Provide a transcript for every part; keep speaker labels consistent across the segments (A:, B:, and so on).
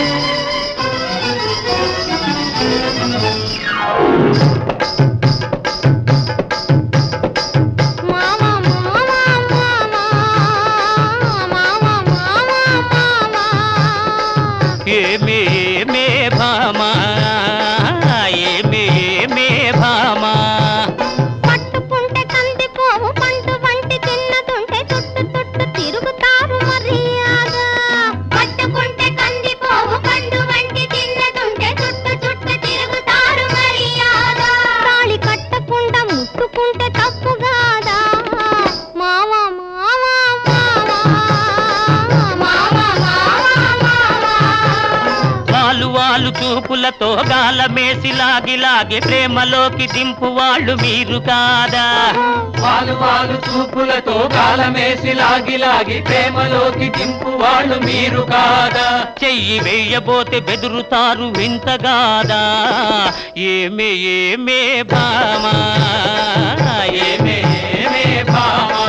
A: ఏమే ఏమే భామా ఏమే ఏమే భామా
B: పట్టుకుంటే కంది పోవు పండు వంటి చిన్నదుంటే చుట్టు చుట్టు తిరుగుతారు మర్యాద పట్టుకుంటే కంది పోవు పండు వంటి చిన్నదుంటే చుట్టు చుట్టు తిరుగుతారు మర్యాద తాళి కట్టకుండా ముట్టుకుంటే తప్పు కాదా మావా మావా మావా మావా
A: వాలు వాలు చూపులతో గాలమేసి లాగి లాగి ప్రేమలోకి దింపు వాళ్ళు మీరు కాదా
C: వాలు వాలు చూపులతో కాలమేసి లాగి లాగి ప్రేమలోకి దింపు వాళ్ళు మీరు కాదా
A: చెయ్యి వేయబోతే బెదురుతారు వింతగాదా ఏమే ఏమే భామా ఏమే ఏమే భామా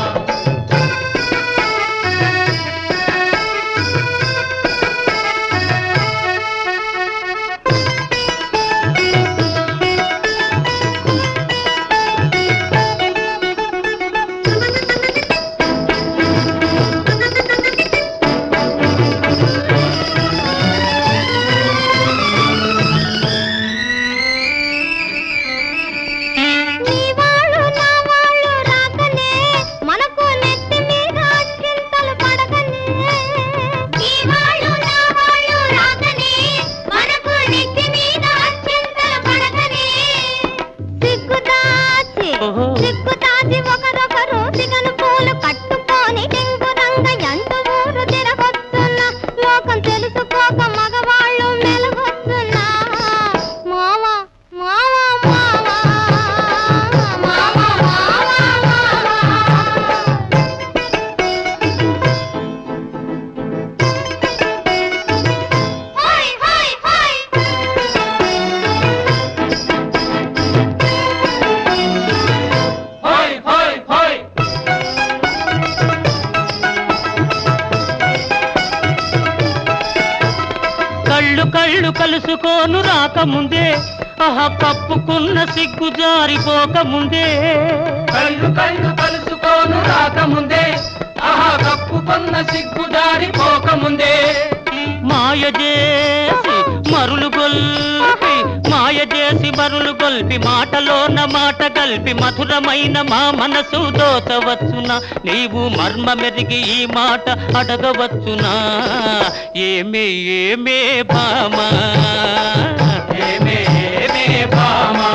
B: నీ వాళ్ళు నా వాళ్ళు రాకనే మనకు నెత్తి మీద చింతలు పడకనే నీ వాళ్ళు నా వాళ్ళు రాకనే మనకు నెత్తి మీద చింతలు పడకనే సిగ్గుదాచి
A: ఓహో.
B: సిగ్గుదాచి ఒకరొకరు సిగను పూలు కట్టుకొని టింగురంగ ఎంత ఊరు తిరగొస్తున్నా లోకం తెలుసుకోక మగవాళ్ళు మెలగొస్తున్నా మావా మావా మావా మావా మావా హోయ్ హోయ్ హోయ్
C: హోయ్ హోయ్ హోయ్
A: కళ్ళు కళ్ళు కలుసుకోను రాకముందే ఆహ కప్పుకున్న సిగ్గు జారిపోకముందే
C: కళ్ళు కళ్ళు కలుసుకోను రాకముందే ఆహా కప్పుకున్న సిగ్గు దారి పోకముందే
A: మాయ చేసి మరులు గొల్పి మాయ చేసి మరులు గొల్పి మాటలోన మాట గల్పి మధురమైన మా మనసు దోచవచ్చునా నీవు మర్మ మెరిగి ఈ మాట అడగవచ్చునా ఏమే ఏమే భామా
C: ఏమే ఏమే భామా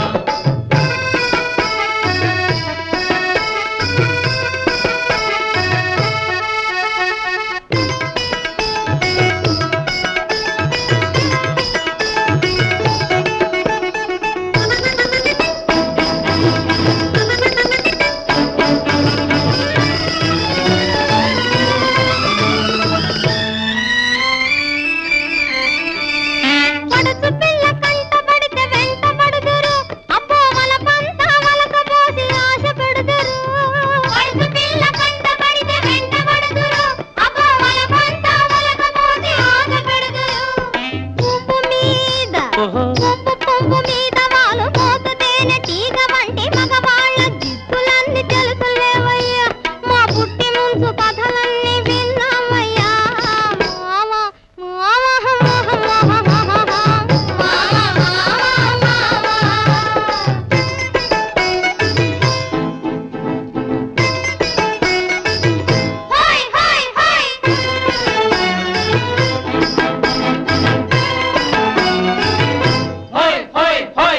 B: పడుచు పిల్ల కంట పడితే వెంట పడుదురు అబ్బో మన పంత వలక పోసి ఆశ పెడుదురు పడుచు పిల్ల కంట పడితే వెంట పడుదురు అబ్బో మన పంత వలక పోసి ఆశ పెడుదురు పువ్వు మీద
A: ఓహో
B: పువ్వు పువ్వు మీద వాళ్ళు పోతేనే తీగ వంటి మగవాళ్ళ జిత్తులన్నీ తెలుసులేవయ్యా మా పుట్టి ముంచు కథలన్నీ విన్నామయ్యా మావా
C: హోయ్ హోయ్ హోయ్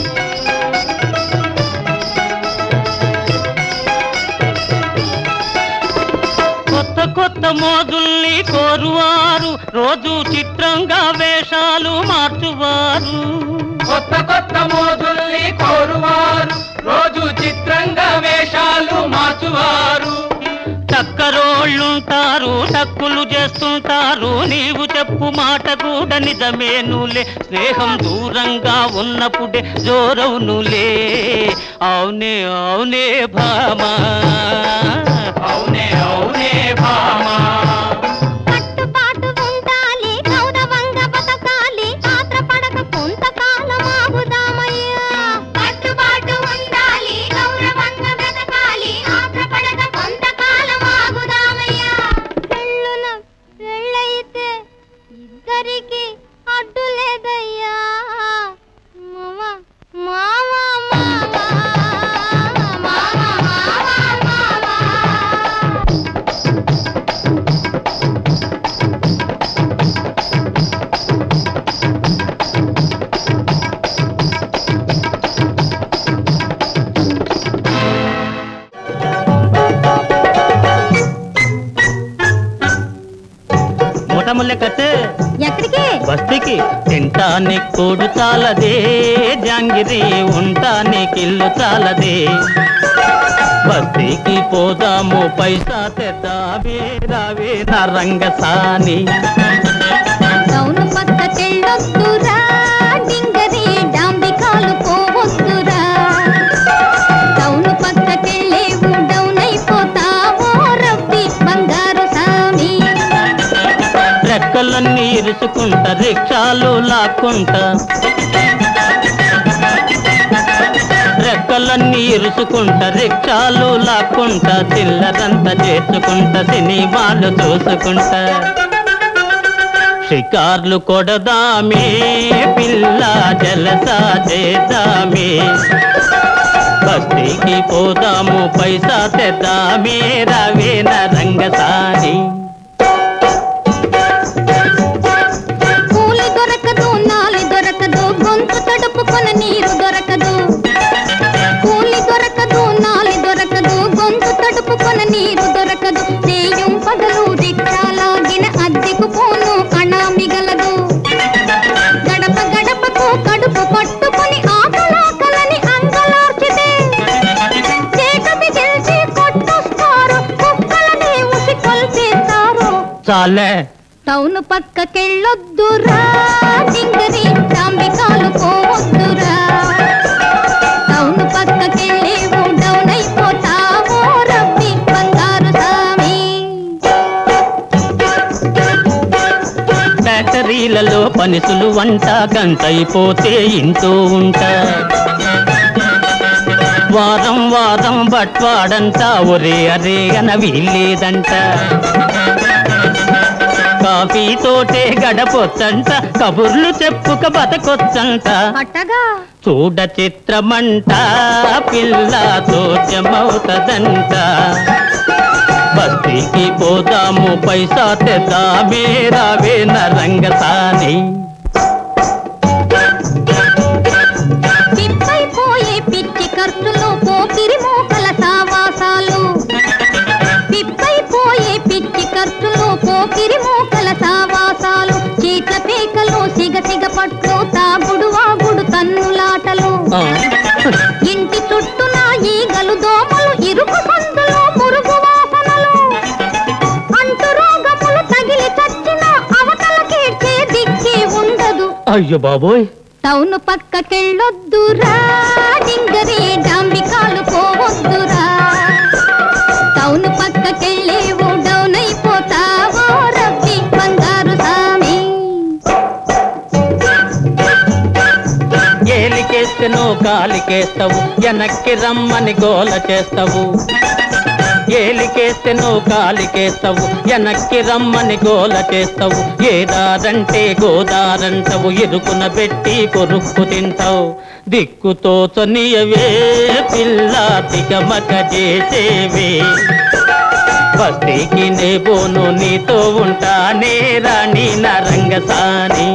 A: కొత్త కొత్త మోజుల్ని కోరువారు రోజు చిత్రంగా వేషాలు మార్చువారు
C: కొత్త కొత్త మోజుల్ని కోరువారు రోజు చిత్రంగా వేషాలు మార్చువారు
A: చక్కరోళ్ళుంటారు టక్కులు చేస్తుంటారు నీవు చెప్పు మాట కూడా నిజమేనులే స్నేహం దూరంగా ఉన్నప్పుడే జోరవునులే అవునే అవునే భామా
C: అవునే అవునే భామా
B: కట్టుబాటు ఉండాలి కౌర
A: లెక్కతే
B: ఎక్కడికి
A: బస్తికి తింటాని కూడు చాలదే జాంగిరి ఉంటానికి ఇల్లు చాలదే బస్తికి పోదాము పైసా తెద్దామే రావే నా రంగసాని
B: టౌన్ పక్కకెళ్ళొద్దురా డింగరి డాంబికాలు పోవద్దురా టౌన్ పక్కకెళ్ళేవు డౌన్ అయిపోతావో రవ్వి బంగారు సామి
A: రెక్కలన్నీ ఇరుచుకుంటా రిక్షాలు లాక్కుంటా రెక్కలన్నీ ఇరుచుకుంటా రిక్షాలు లాక్కుంటా చిల్లరంతా చేర్చుకుంటా సినిమాలు చూసుకుంటా షికార్లు కొడదామే పిల్ల జలసా చేద్దామే బస్తీకి పోదాము పైసా తెద్దామే రవేన రంగసాని
B: కూలి దొరకదు నాలి దొరకదు గొంతు తడుపుకొన నీరు దొరకదు కూలి దొరకదు నాలి దొరకదు గొంతు తడుపుకొన నీరు దొరకదు తేయం పగలు రిక్షాలాగిన అద్దెకు పోను అణ మిగలదు గడప గడపకు కడుపు పట్టుకొని ఆకలాకలని అంగలార్చితే చేకటి గెలిచి కొట్టొస్తారు కుక్కలని ఉసి కొల్చేస్తారు
A: చాలే
B: టౌన్ పక్కకెళ్ళొద్దురా డింగరి డాంబికాలు పోవద్దురా టౌన్ పక్కకెళ్ళేవు డౌన్ అయిపోతావో రవ్వి బంగారు సామి
A: బ్యాటరీలలో పనిసులు వంట గంటైపోతే ఇంటూ ఉంటా వారం వారం బట్వాడంట ఒరే అరే అన వీల్లేదంట కాఫీ తోటే గడపొచ్చంట కబుర్లు చెప్పుక బతకొచ్చంట
B: పట్టగా
A: చూడ చిత్రమంట పిల్ల చోద్యమవుతదంట బస్తీకి పోదాము పైసా తెద్దామే రావే రంగసాని
B: పిప్పైపోయే పిచ్చి ఖర్చులు పోకిరి మోకల సావాసాలు పిప్పైపోయే పిచ్చి ఖర్చులు పోకిరి మోకల సావాసాలు చీట్ల పేకలు సిగ సిగ పట్లు తాగుడు వాగుడు తన్నులాటలు
A: ఆ,
B: ఇంటి చుట్టూన ఈగలు దోమలు ఇరుకు సందులు మురుగు వాసనలు అంటు రోగములు తగిలి చచ్చిన అవతల కీడ్చే దిక్కే ఉండదు
A: అయ్యో బాబోయ్
B: టౌన్ పక్కకెళ్ళొద్దురా డింగరి డాంబికాలు పోవద్దురా టౌన్ పక్కకెళ్ళేవు డౌన్ అయిపోతావో రవ్వి బంగారు సామి
A: ఏలికేస్తేనో కాలికేస్తావు వెనక్కి రమ్మని గోల చేస్తావు ఏలికేస్తేనో కాలికేస్తావు వెనక్కి రమ్మని గోల చేస్తావు ఏదారంటే గోదారంటావు ఇరుకున పెట్టి కొరుక్కు తింటావు దిక్కుతో చనియవే పిల్ల తికమక చేసేవే బస్తీకి నే బోను నీతో ఉంటానే రాణి నా రంగసాని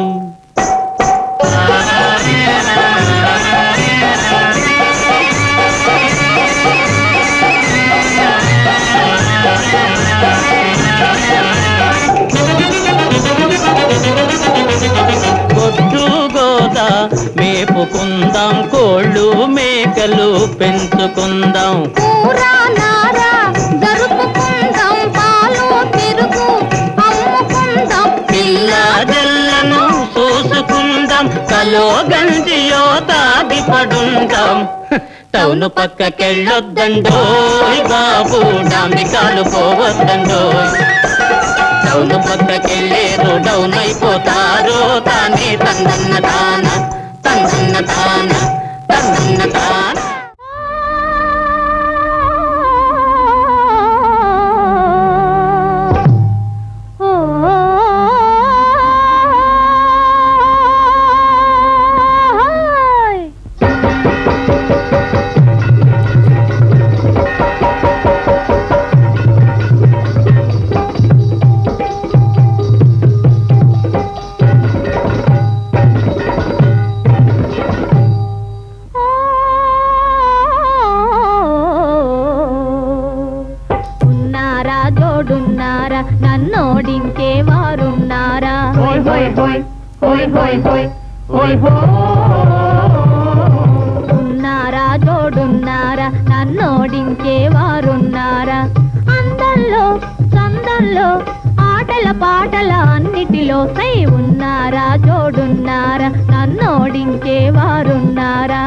A: గొడ్డు గోద మేపుకుందాం కోళ్ళు మేకలు పెంచుకుందాం
B: కూర నార జరుపుకుందాం పాలు పెరుగు అమ్ముకుందాం
A: పిల్ల జల్లను చూసుకుందాం కలో గంజియో తాగి పడుందాం టౌన్ పక్కకెళ్ళొద్దండోయ్ బాబు డాంబికాలు పోవద్దండోయ్ టౌన్ పక్కకెళ్ళేరు డౌన్ అయిపోతారు తానే తందన్న తాన తందన్న తాన తందన్న తాన
B: ఉన్నారా జోడున్నారా నన్నోడింకే వారున్నారా హోయ్ హోయ్ హోయ్ హోయ్ హోయ్ హోయ్ హోయ్ ఉన్నారా జోడున్నారా నన్నోడించే వారున్నారా అందంలో సందంలో ఆటల పాటల అన్నిటిలో సై ఉన్నారా జోడున్నారా నన్నోడించే వారున్నారా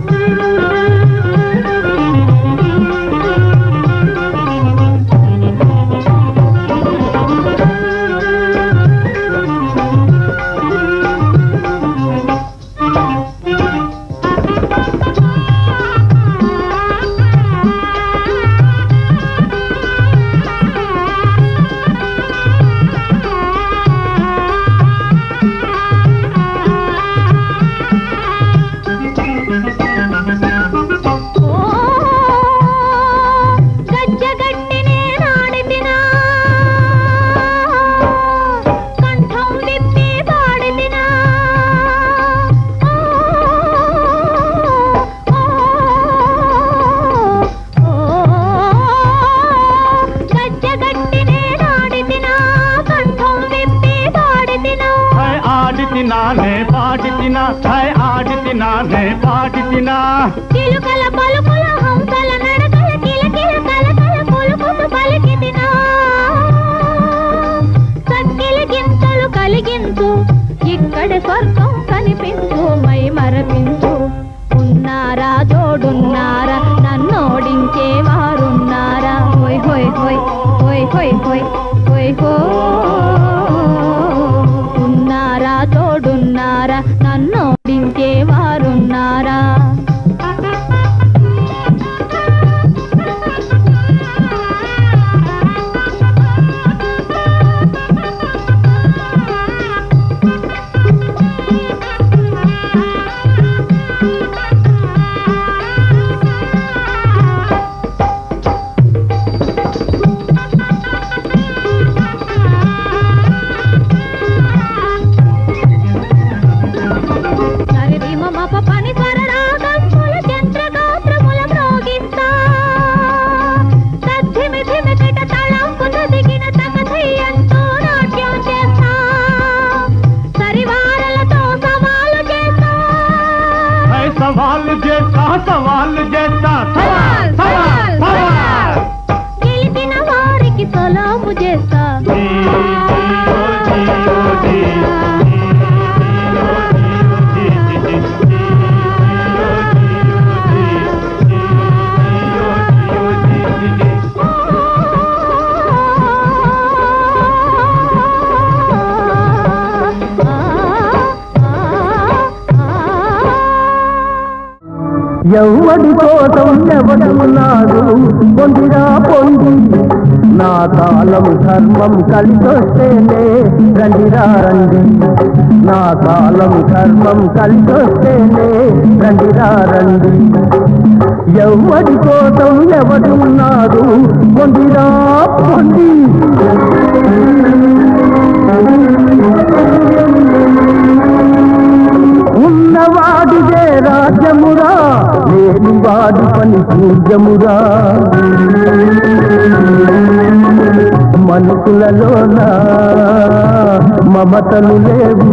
B: ఓ గజ్జగట్టి నేనాడితినా కంఠం విప్పి పాడితినా గజ్జగట్టి నేనాడితినా కంఠం విప్పి పాడితినా
D: హై ఆడితినా నే పాడితినా హై ఆడితినా నే పాడితినా
B: చిలుకల పలుకుల హంసల నడకల కిలకిల కలకల కొలుకుతూ పలికితినా సక్కిలి గింతలు కలిగించు ఇక్కడ స్వర్గం కనిపించు మై మరపించు ఉన్నారా జోడున్నారా నన్నోడించే వారున్నారా హోయ్ హోయ్ హోయ్ హోయ్ హోయ్ హోయ్ హోయ్ హో ఉన్నారా తోడున్నారా నన్నోడించే వారున్నారా సరిదిమ మప పని స్వరరాగముల చంద్రగాత్రముల మ్రోగిస్తా సద్ధిమి ధిమి కిట తళంపున దిగిన తకథయ్యంతో నాట్యం చేస్తా సరివారలతో సవాలు చేస్తా
D: హై సవాలు చేస్తా సవాలు చేస్తా సవాల్ సవాల్ సవాల్
B: గెలిచిన వారికి సలాము చేస్తా
D: జీ, జీయో, జీయో, జీ.
E: ఎవ్వడి కోసం ఎవడున్నాడు పొందిరా పొంది నా కాలం ధర్మం కలిసొస్తేనే రండిరా రండి నా కాలం ధర్మం కలిసొస్తేనే రండిరా రండి ఎవ్వడి కోసం ఎవడున్నాడు పొందిరా పొంది ఉన్నవాడిదే రాజ్యమురా లేని వాడి పని పూజ్యమురా మనుషులలోన మమతలు లేవు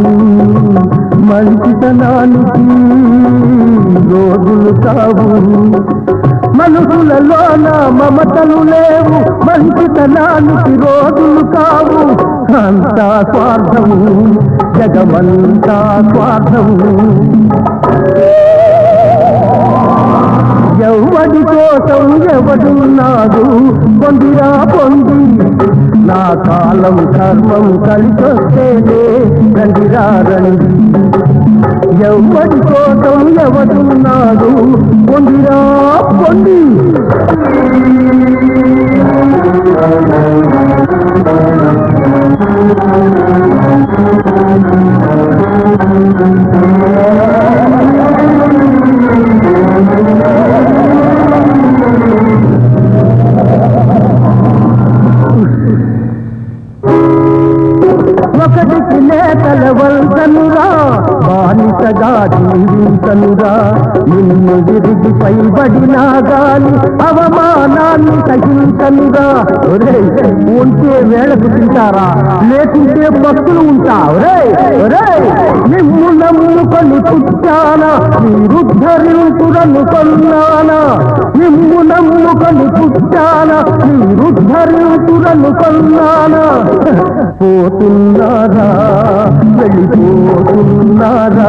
E: మంచితనానికి రోజులు కావు మనుషులలోన మమతలు లేవు మంచితనానికి రోజులు కావు అంతా స్వార్థము జగమంతా స్వార్థము ఎవడి కోసం ఎవడున్నాడు పొందిరా పొంది నా కాలం ధర్మం కలిసొస్తేనే రండిరా రండి ఎవడి కోసం ఎవడున్నాడు పొందిరా పొంది ఒకటికి నేతల వల్సనురా బానిసగా జీవించనుగా నిన్ను విరిగి పైబడినా గాని అవమానాన్ని సహించనుగా ఒరేయ్ ఉంటే వేళకు తింటారా లేకుంటే భక్తులు ఉంటా ఒరేయ్ ఒరేయ్ నిమ్ము నమ్ముకొని పుట్టానా మీరుద్ధరించురను కొన్నానా నిమ్ము నమ్ముకొని పుట్టానా మీరుద్ధరించురను కొన్నానా పోతున్నారా వెళ్ళిపోతున్నారా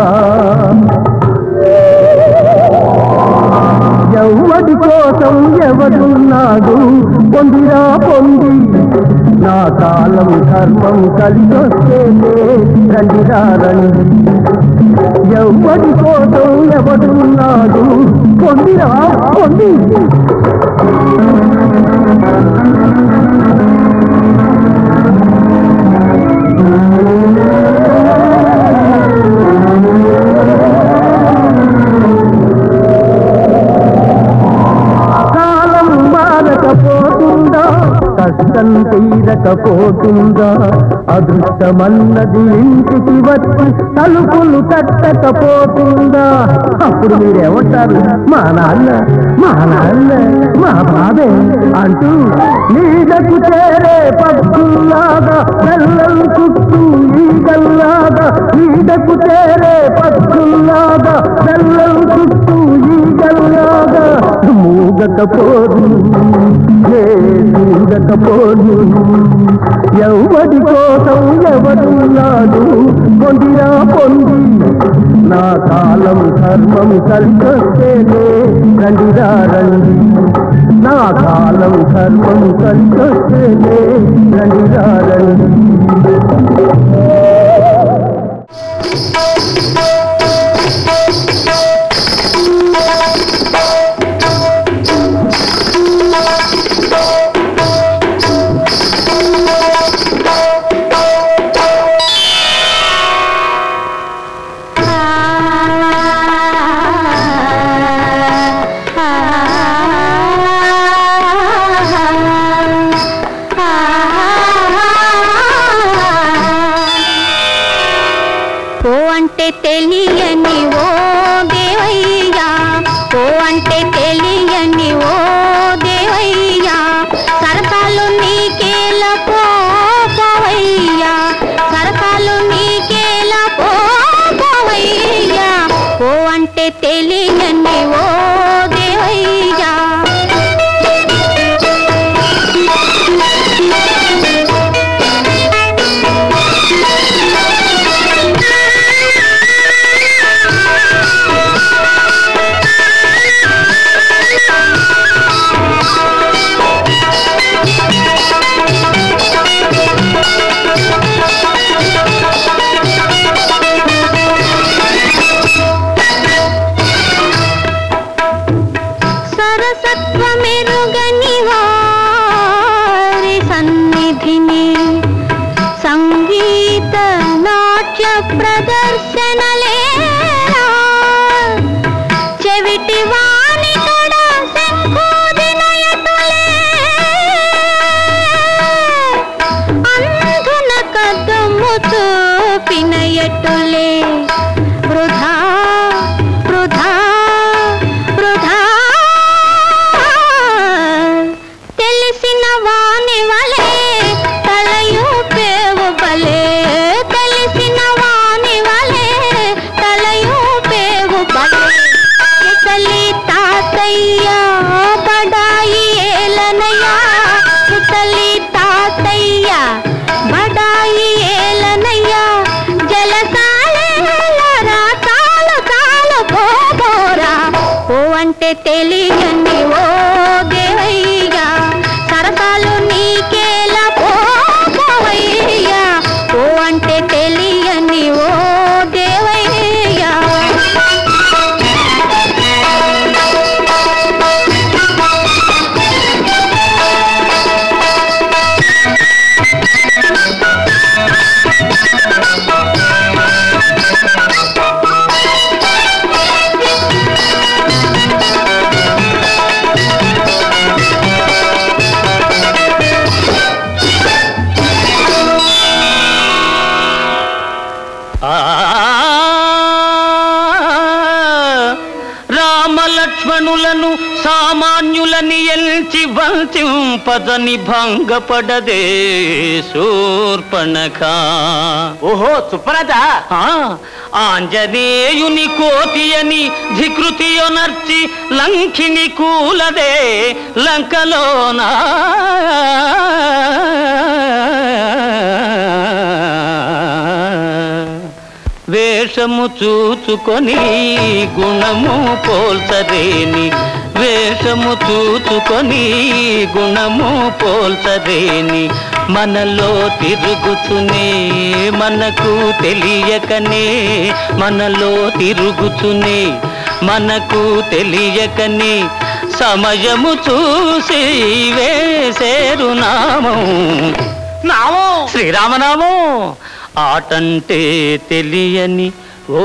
E: ఎవడి కోసం ఎవడున్నాడు పొందిరా పొంది నా కాలం ధర్మం కలిసొస్తేనే రండిరా రండి ఎవడి కోసం ఎవడున్నాడు పొందిరా పొంది కాలం మారకపోతుందా కష్టం తీరకపోతుందా అదృష్టమన్నది ఇంటికి వచ్చి తలుపులు తట్టకపోతుందా అప్పుడు మీరేమంటారు మా నాన్న మా నాన్న మా బాబే అంటూ నీడకు చేరే పక్షుల్లాగా బెల్లం చుట్టూ ఈగల్లాగా నీడకు చేరే పక్షుల్లాగా బెల్లం చుట్టూ ఈగల్లాగా మూగకపోదు మూగకపోదు ఎవడి కోసం ఎవడున్నాడు పొందిరా పొంది నా కాలం ధర్మం కలిసొస్తేనే రండిరా రండి నా కాలం ధర్మం కలిసొస్తేనే రండిరా రండి
B: ఓ అంటే తెలియని ఓ దేవయ్యా ఓ అంటే తెలియని ఓ దేవయ్యా సరసాలు నీకేల పోవయ్యా సరసాలు నీకేల పోవయ్యా ఓ అంటే తెలియని ఓ దేవయ్యా
A: సంపదని భంగపడదే శూర్పణఖ
C: ఓహో సుప్పరాజా
A: ఆ, ఆంజనేయుని కోతి అని ధికృతియొనర్చి లంకిని కూలదే లంకలోనా వేషము చూచుకొని గుణము పోల్చరేని వేషము చూచుకొని గుణము పోల్చరేని మనలో తిరుగుతునే మనకు తెలియకనే మనలో తిరుగుతునే మనకు తెలియకనే సమయము చూసి వేసేరు నామం నామం శ్రీరామనామం ఆటంటే తెలియని ఓ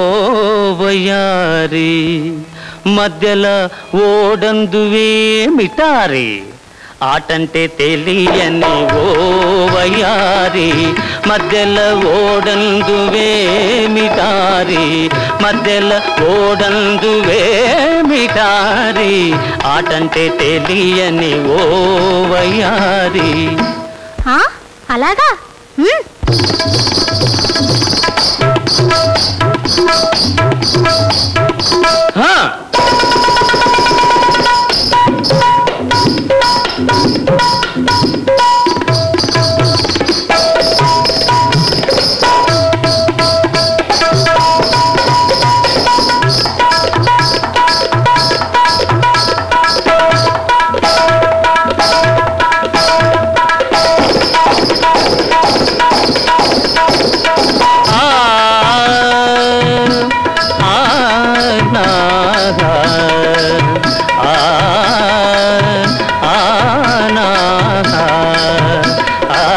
A: వయారి మధ్యల ఓడందువే మిటారి ఆటంటే తెలియని ఓ వయారి మధ్యల ఓడందువే మిటారి మధ్యల ఓడందువే మిటారి ఆటంటే తెలియని ఓ వయారి
B: ఆ, అలాగా ఉమ్.
A: హా ఆ ఆ నా ఆ ఆ నా ఆ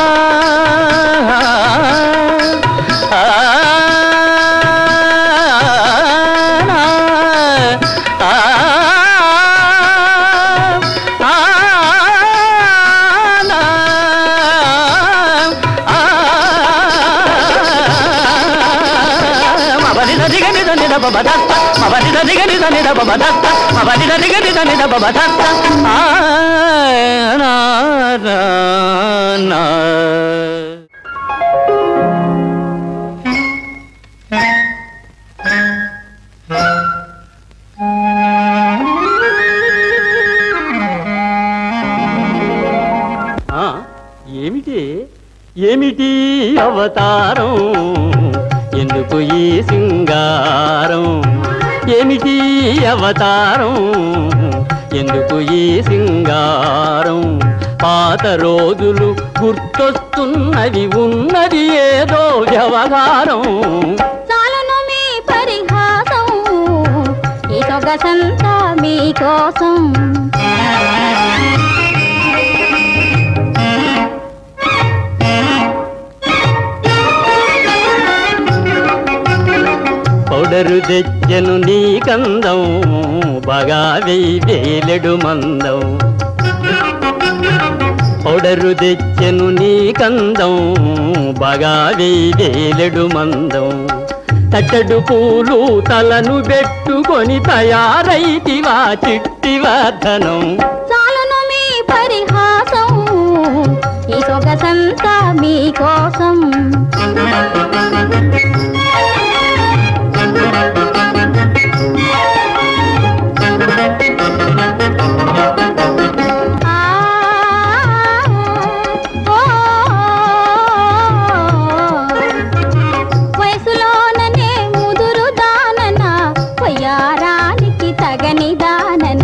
A: ఏమిటి ఏమిటి అవతారం ఎందుకు ఈ సింగారం ఏమిటి అవతారం ఎందుకు ఈ సింగారం పాత రోజులు గుర్తొస్తున్నది ఉన్నది ఏదో వ్యవహారం
B: చాలును మీ పరిహాసం ఈ సొగసంతా మీకోసం
A: పౌడరు తెచ్చను నీ కందం బాగా వేలెడు మందం పౌడరు తెచ్చను నీ కందం బాగా వేలెడు మందం తట్టడు పూలు తలను పెట్టుకొని తయారైతివా చిట్టివర్ధనం
B: చాలును మీ పరిహాసం ఈ సొగసంతా మీకోసం ఆ, ఓ, వయసులోననే ముదురు దానన వయ్యారానికి తగని దానన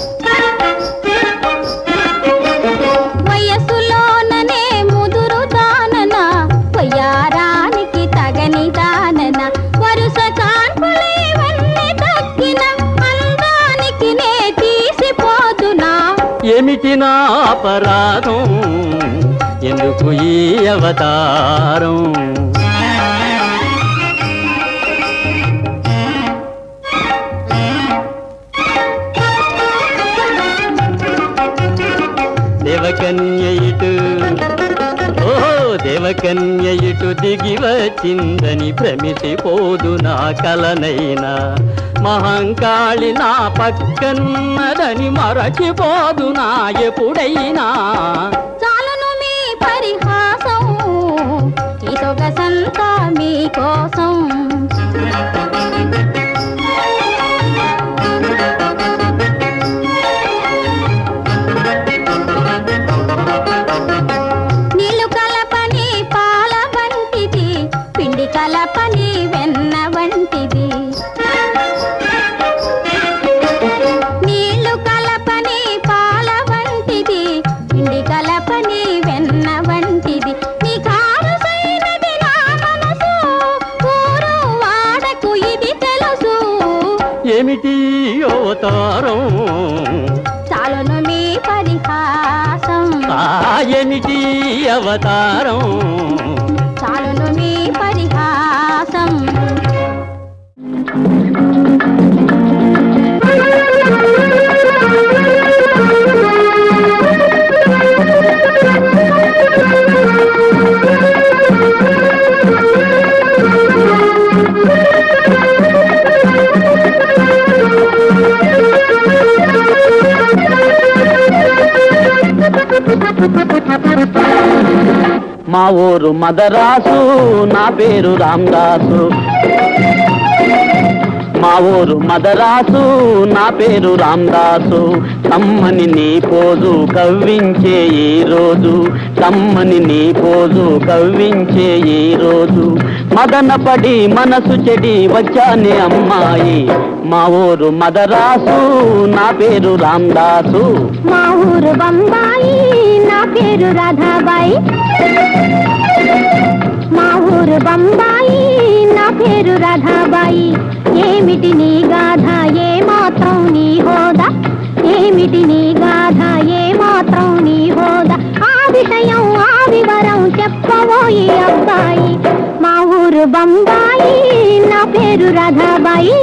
B: వయసులోననే ముదురు దానన వయ్యారానికి తగని దానన వరుస కాన్పులేవన్నీ తక్కిన అందానికి నే తీసిపోదునా
A: ఏమిటి నా అపరాధం ఎందుకు ఈ అవతారం దేవకన్య ఇటు ఓహో దేవకన్య ఇటు దిగి వచ్చిందని భ్రమిసిపోదు నా కలనైనా మహంకాళి నా పక్కనున్నదని మరచిపోదు నా ఎప్పుడైనా
B: చాలును మీ పరిహాసం ఈ సొగసంతా మీకోసం నీళ్లు కలపని పాల వంటిది పిండి కలపని వెన్న వంటిది నీళ్లు కలపని పాల వంటిది పిండి కలపని వెన్న వంటిది నీ కారసైనది నా మనసు ఊరు వాడకు ఇది తెలుసు
A: ఏమిటి అవతారం
B: చాలును మీ పరిహాసం
A: ఆ ఏమిటి అవతారం
B: చాలును మీ పరిహాసం
A: మా ఊరు మదరాసు నా పేరు రామదాసు మా ఊరు మదరాసు నా పేరు రామదాసు తమ్మని నీ పోజు కవ్వించే ఈ రోజు తమ్మని నీ పోజు కవ్వించే ఈ రోజు మదనపడి మనసు చెడి వచ్చానే అమ్మాయి మా ఊరు మదరాసు నా పేరు రామదాసు
B: మా ఊరు బొంబాయి నా పేరు రాధాబాయి మా ఊరు బొంబాయి నా పేరు రాధాబాయి ఏమిటి నీ గాథ ఏ మాత్రం నీ హోదా ఏమిటి నీ గాథ ఏ మాత్రం నీ హోదా ఆ విషయం ఆ వివరం చెప్పబోయి అబ్బాయి మా ఊరు బొంబాయి నా పేరు రాధాబాయి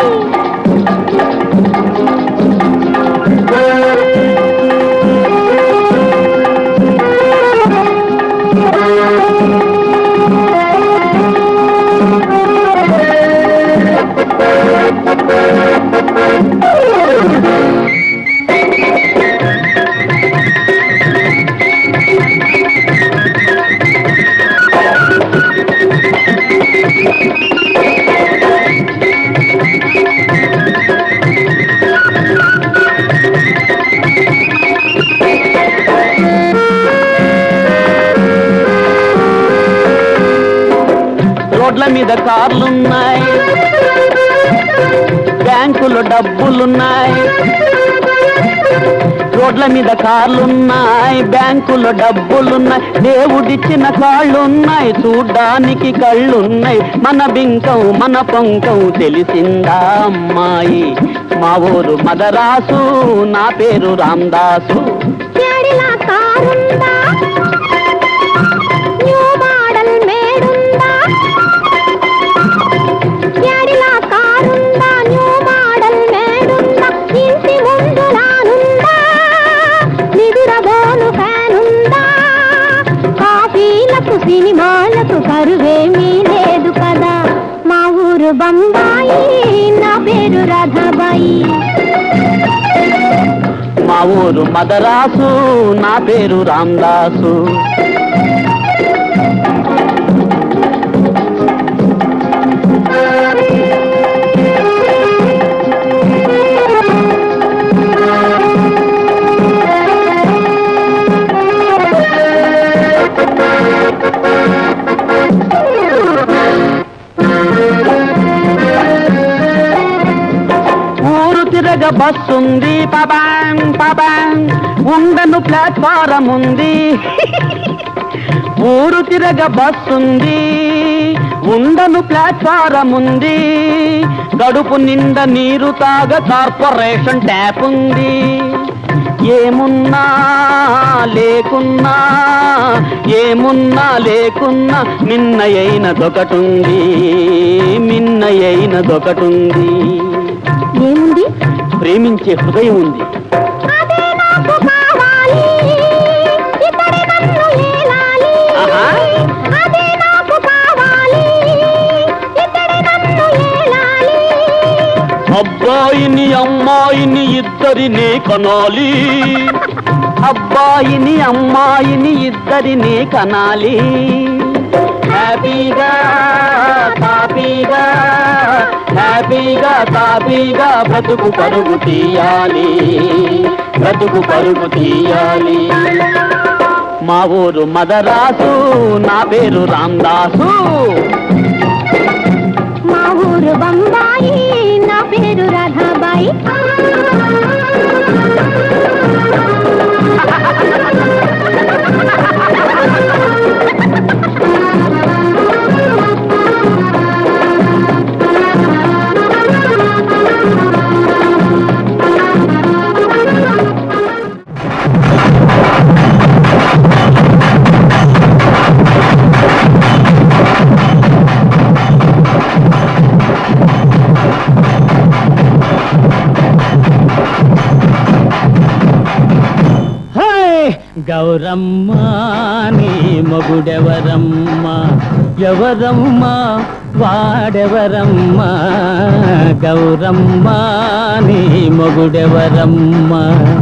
A: రోడ్ల మీద కార్లున్నాయి బ్యాంకులో డబ్బులున్నాయి రోడ్ల మీద కార్లున్నాయి బ్యాంకులో డబ్బులున్నాయి దేవుడిచ్చిన కాళ్ళున్నాయి చూడ్డానికి కళ్ళున్నాయి మన బింకం మన పొంకం తెలిసిందా అమ్మాయి మా ఊరు మదరాసు నా పేరు రామదాసు
B: ప్యాడిలా కారుందా న్యూ మోడల్ మేడుందా ప్యాడిలా కారుందా న్యూ మోడల్ మేడుందా ఇంటి ముందు రానుందా నిదురబోను ఫ్యానుందా కాఫీలకు సినిమాలకు కరువేమీ లేదు కదా మా ఊరు బొంబాయి నా పేరు రాధాబాయి
A: మా ఊరు మదరాసు నా పేరు రామదాసు ఊరు తిరగ బస్సుంది పబాంగ్ పబాంగ్ ఉండను ప్లాట్ఫారం ఉంది ఊరు తిరగ బస్సుంది ఉండను ప్లాట్ఫారం ఉంది గడుపు నిండా నీరు తాగ కార్పొరేషన్ ట్యాప్ ఉంది ఏమున్నా లేకున్నా ఏమున్నా లేకున్నా మిన్నయైనదొకటుంది మిన్నయైనదొకటుంది
B: ఏముంది
A: ప్రేమించే హృదయం ఉంది
B: అదే నాకు కావాలి ఇతడి నన్ను ఏలాలి
A: ఆహా.
B: అదే నాకు కావాలి ఇతడి నన్ను ఏలాలి
A: అబ్బా
E: ఇద్దరిని కనాలి అబ్బాయిని అమ్మాయిని ఇద్దరిని కనాలి హ్యాపీగా తాపీగా హ్యాపీగా తాపీగా బ్రతుకు పరుగు తీయాలి బ్రతుకు పరుగు తీయాలి మా ఊరు మదరాసు నా పేరు రామదాసు
B: మా ఊరు బొంబాయి నా పేరు రాధాబాయి
A: హే! గౌరమ్మ నీ మొగుడెవరమ్మ ఎవరమ్మ వాడెవరమ్మ గౌరమ్మ నీ మొగుడెవరమ్మ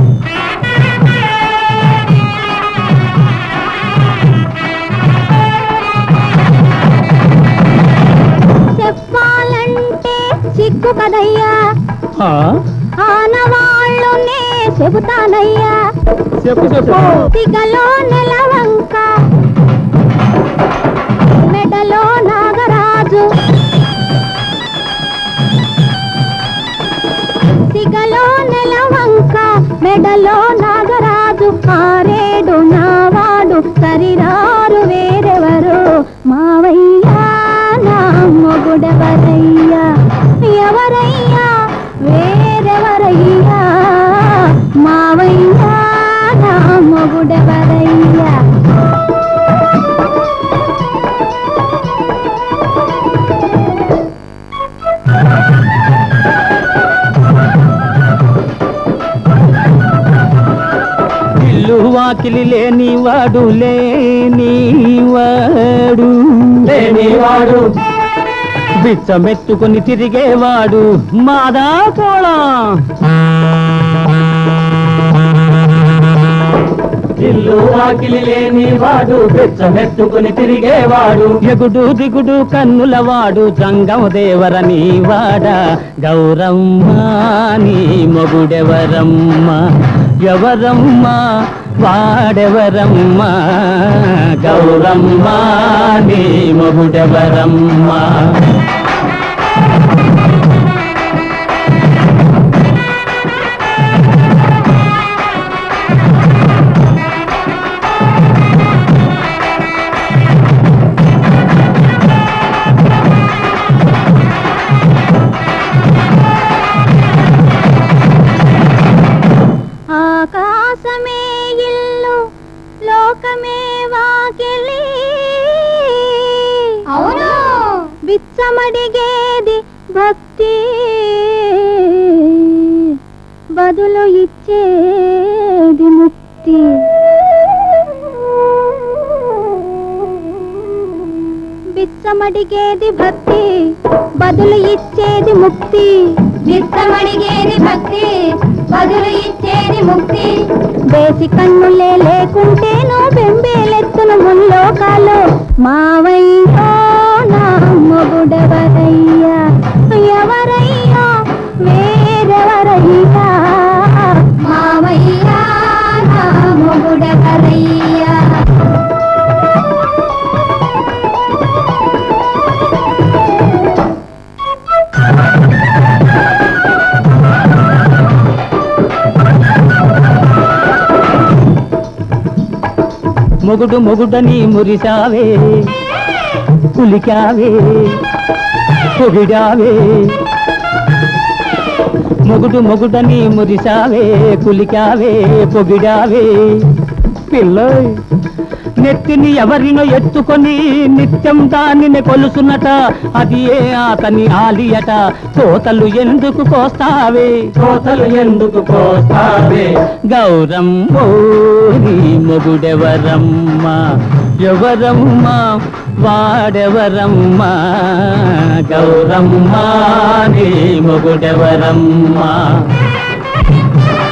B: చెప్పాలంటే సిగ్గు కదయ్యా
A: ఆ?
B: ఆనవాళ్ళునే చెబుతానయ్యా
A: చెప్పు చెప్పు
B: సిగలో నెలవంక మెడలో నాగరాజు సిగలో నెలవంక మెడలో నాగరాజు ఆరేడు నావాడు సరిరారు వేరెవరు మావయ్యా నా మొగుడెవరయ్యా ఎవరయ్యా వేరెవరయ్యా మావయ్యా నా మొగుడెవరయ్యా
A: ఇల్లు వాకిలి లేనివాడు లేనివాడు లేనివాడు బిచ్చమెత్తుకుని తిరిగేవాడు మాదా కోళం ఇల్లు వాకిలి లేనివాడు బిచ్చమెత్తుకుని తిరిగేవాడు ఎగుడు దిగుడు కన్నులవాడు జంగం దేవరని వాడ గౌరమ్మ నీ మొగుడెవరమ్మ ఎవరమ్మ వాడెవరమ్మ గౌరమ్మ నీ మొగుడెవరమ్మ
B: ఆకాశమే ఇల్లు లోకమే వాకిలి అవును బిచ్చమడిగేది భక్తి బదులు ఇచ్చేది ముక్తి బిచ్చమడిగేది భక్తి బదులు ఇచ్చేది ముక్తి బిచ్చమడిగేది భక్తి బదులు ఇచ్చేది ముక్తి బేసి కన్నులే లేకుంటేను బెంబేలెత్తును ముల్లోకాలు మావయ్యో నా మొగుడెవరయ్యా ఎవరయ్యా వేరెవరయ్యా మావయ్యా నా మొగుడెవరయ్యా
A: మొగుడు మొగుడని మురిసావే కులికావే పొగిడావే మొగుడు మొగుడని మురిసావే కులికావే పొగిడావే పిల్లోయ్ నెత్తిని ఎవరినో ఎత్తుకొని నిత్యం దానిని కొలుసునట అది ఏ అతని ఆలియట కోతలు ఎందుకు కోస్తావే కోతలు ఎందుకు కోస్తావే గౌరమ్మ నీ మొగుడెవరమ్మ ఎవరమ్మ వాడెవరమ్మ గౌరమ్మ నీ మొగుడెవరమ్మ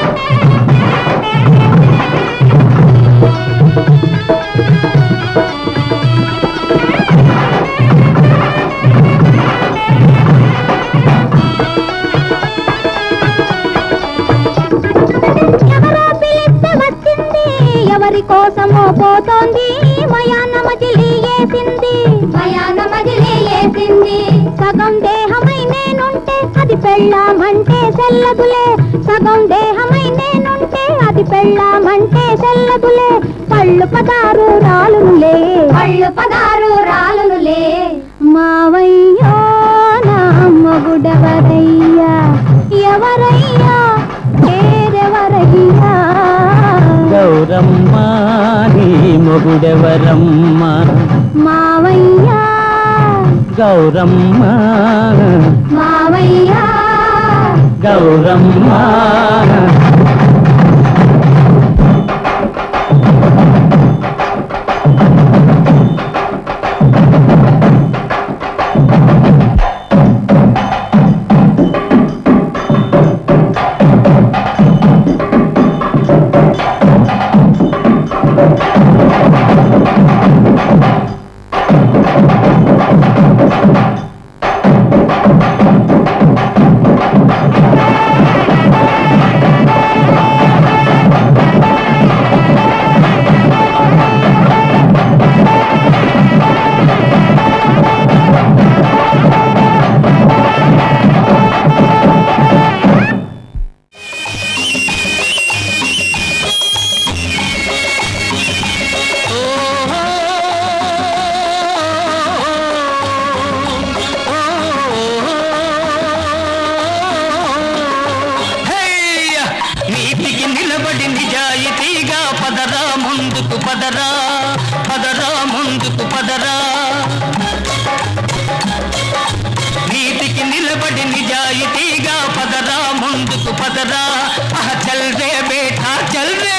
B: సగం దేహమై నేనుంటే అది పెళ్ళామంటే సెల్లదులే సగం దేహమై నేనుంటే అది పెళ్ళామంటే సెల్లదులే పళ్ళు పదారు రాలునులే పళ్ళు పదారు రాలునులే మావయ్యో నా మగుడవరయ్యా ఎవరయ్యా పేరెవరయ్యా
A: గౌరమ్మ నీ మొగుడెవరమ్మ
B: మావయ్యా
A: గౌరమ్మ
B: మావయ్యా
A: గౌరమ్మ
C: హేయ్య! నీతికి నిలబడి నిజాయితీగా పదరా ముందుకు పదరా పదరా ముందుకు పదరా నీతికి నిలబడి నిజాయితీగా పదరా ముందుకు పదరా ఆహ చల్ రే బేటా చల్ రే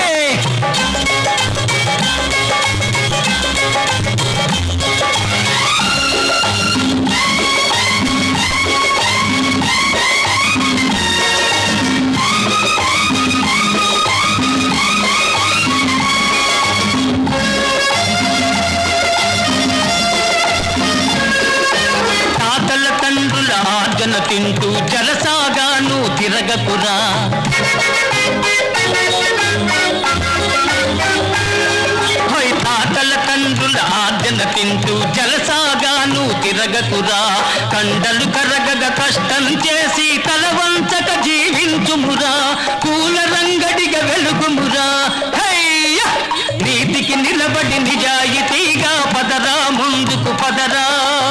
C: తాతల తండ్రుల ఆర్జన తింటూ జలసాగాను తిరగకురా హోయ్ తాతల తండ్రుల ఆర్జన తింటూ జలసాగాను తిరగకురా కండలు కరగగ కష్టం చేసి తలవంచక జీవించుమురా కూల రంగడిగా వెలుగుమురా హయ్య! నీతికి నిలబడి నిజాయితీగా పదరా ముందుకు పదరా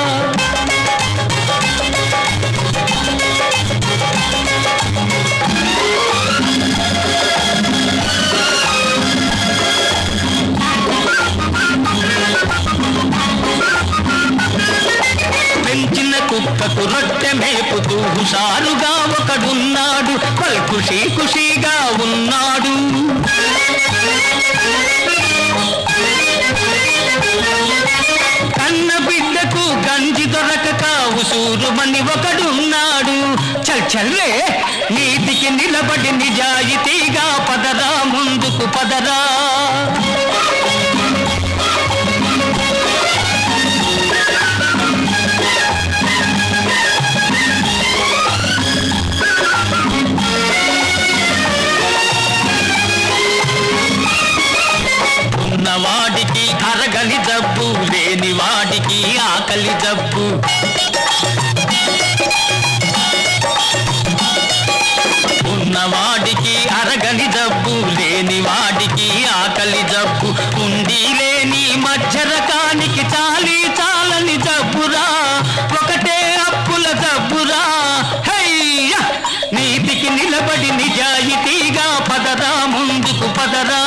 C: పెంచిన కుక్కకు రొట్టె మేపుతూ హుషారుగా ఒకడున్నాడు పల్ ఖుషీ ఖుషీగా ఉన్నాడు కన్న బిడ్డకు గంజి దొరకక ఉసూరుమని ఒకడున్నాడు చల్ చల్లే నీతికి నిలబడి నిజాయితీగా పదరా ముందుకు పదరా ఉన్నవాడికి అరగని జబ్బు లేని వాడికి ఆకలి జబ్బు ఉన్నవాడికి అరగని జబ్బు లేని వాడికి ఆకలి జబ్బు ఉండి లేని మధ్య రకానికి చాలి చాలని జబ్బురా ఒకటే అప్పుల జబ్బురా హయ్య నీతికి నిలబడి నిజాయితీగా పదరా ముందుకు పదరా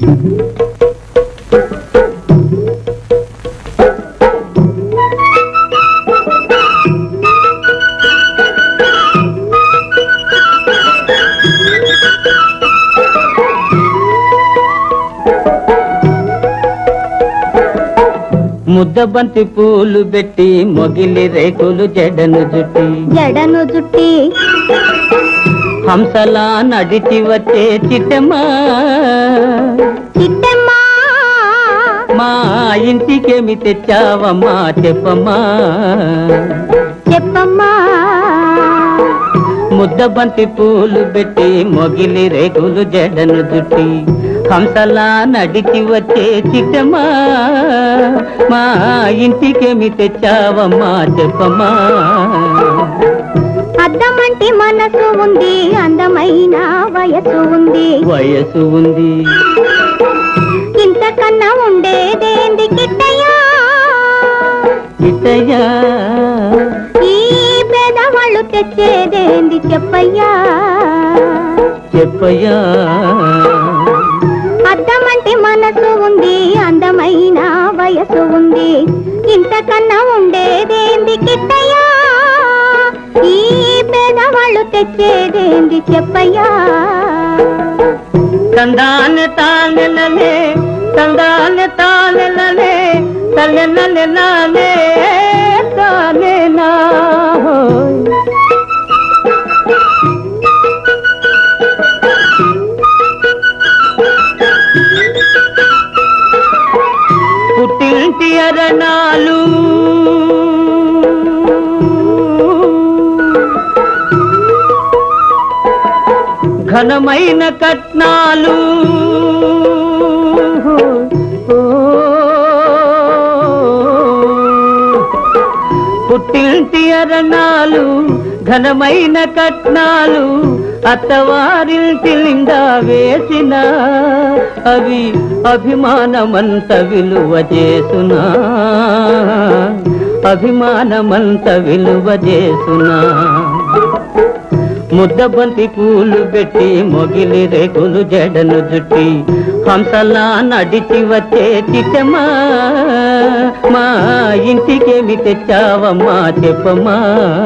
A: ముద్దబంతి పూలు పెట్టి మొగిలి రేకులు జడను జుట్టి
B: జడను జుట్టి
A: హంసలా నడిచి వచ్చే చిట్టమ్మా
B: చిట్టమ్మా
A: మా ఇంటికేమి తెచ్చావమ్మా చెప్పమ్మా
B: చెప్పమ్మా
A: ముద్దబంతి పూలు పెట్టి మొగిలి రేకులు జడను జుట్టి హంసలా నడిచి వచ్చే చిట్టమ్మా మా ఇంటికేమి తెచ్చావమ్మా చెప్పమ్మా
B: అద్దమంటి మనసు ఉంది అందమైన వయసు ఉంది
A: వయసు ఉంది
B: ఇంతకన్నా ఉండేదేంది కిట్టయ్యా
A: ఇతయ్యా
B: ఈ పేదవాళ్ళు తెచ్చేదేంది చెప్పయ్యా
A: చెప్పయ్యా
B: అద్దమంటి మనసు ఉంది అందమైన వయసు ఉంది ఇంతకన్నా ఉండేదేంది కిట్టయ్యా ఈ పేదవాళ్ళు తెచ్చేదేంది చెప్పయ్యా
A: తందాన తానెలలే తందాన తానెలలే తల్లెలలే తానేనా పుట్టింటి అరణాలు ఘనమైన కట్నాలు ఓ, పుట్టింటి అరణాలు ఘనమైన కట్నాలు అత్తవారింటి నిండా వేసిన అవి అభిమానమంత విలువ చేసునా అభిమానమంత విలువ చేసునా ముద్దబంతి పూలు పెట్టి మొగిలి రేకులు జడను జుట్టి హంసలా నడిచి వచ్చే చిట్టమ్మా మా ఇంటికేమి తెచ్చావమ్మా చెప్పమ్మా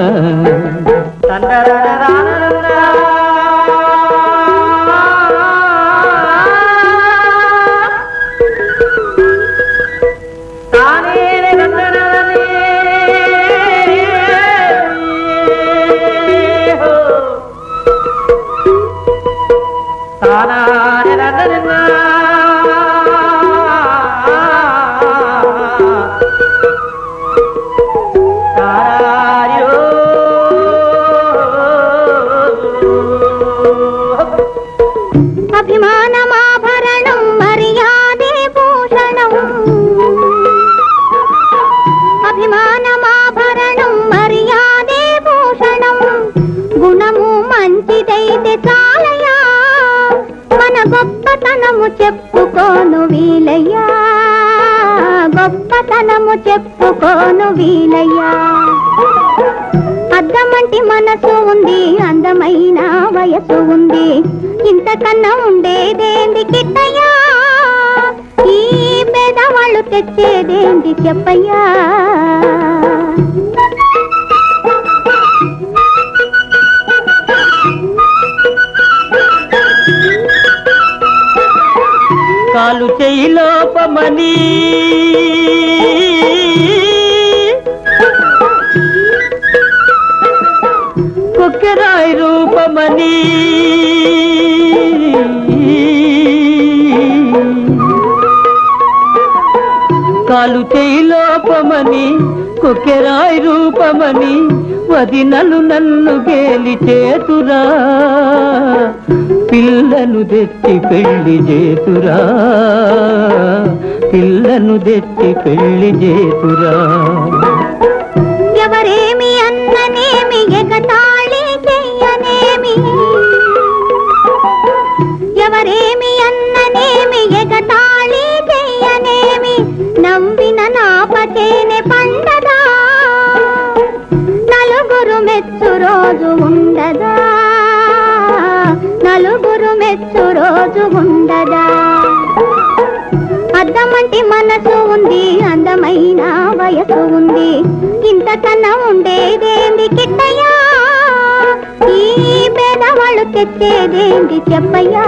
B: అభిమానమాభరణం మర్యాదే భూషణం అభిమానమాభరణం మర్యాదే భూషణం గుణము మంచిదైతే చాలయ్యా మన గొప్పతనము చెప్పుకోను వీలయ్యా గొప్పతనము చెప్పుకోను వీలయ్యా అద్దమంటి మనసు ఉంది అందమైన వయసు ఉంది ఇంతకన్నా ఉండేదేంది కిట్టయ్యా ఈ పేదవాళ్ళు తెచ్చేదేంది చెప్పయ్యా
A: కాలు చేయి లోపమని కుక్కెరాయి రూపమని కాలు చేయి లోపమని కుక్కెరాయి రూపమని వదినలు నన్ను గేలి చేతురా పిల్లను తెచ్చి పెళ్లి చేతురా పిల్లను తెచ్చి పెళ్లి చేతురా
B: ఎవరేమి అన్ననేమి ఎగతాళి చెయ్యనేమి ఎవరేమి అన్ననేమి ఎగతాళి చెయ్యనేమి నవ్విన నాపచేనే పండదా నలుగురు మెచ్చు రోజు ఉండదా నలుగురు మెచ్చు రోజు ఉండదా అద్దమంటి మనసు ఉంది అందమైన వయసు ఉంది ఇంతకన్నా ఉండేదేంది కిట్టయ్యా ఈ పేదవాళ్ళు తెచ్చేదేంది చెప్పయ్యా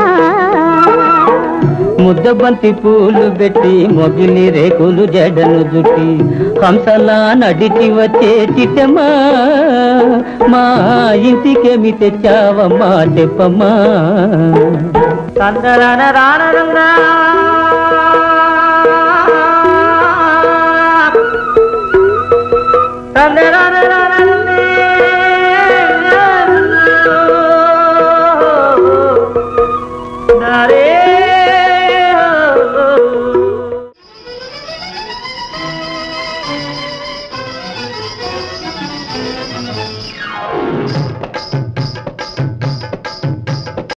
A: ముద్దబంతి పూలు పెట్టి మొగిలి రేకులు జడను జుట్టి హంసలా నడిచి వచ్చే చిట్టమ్మా మా ఇంటికేమి తెచ్చావమ్మా చెప్పమ్మా తందరన రానరంగా తందరన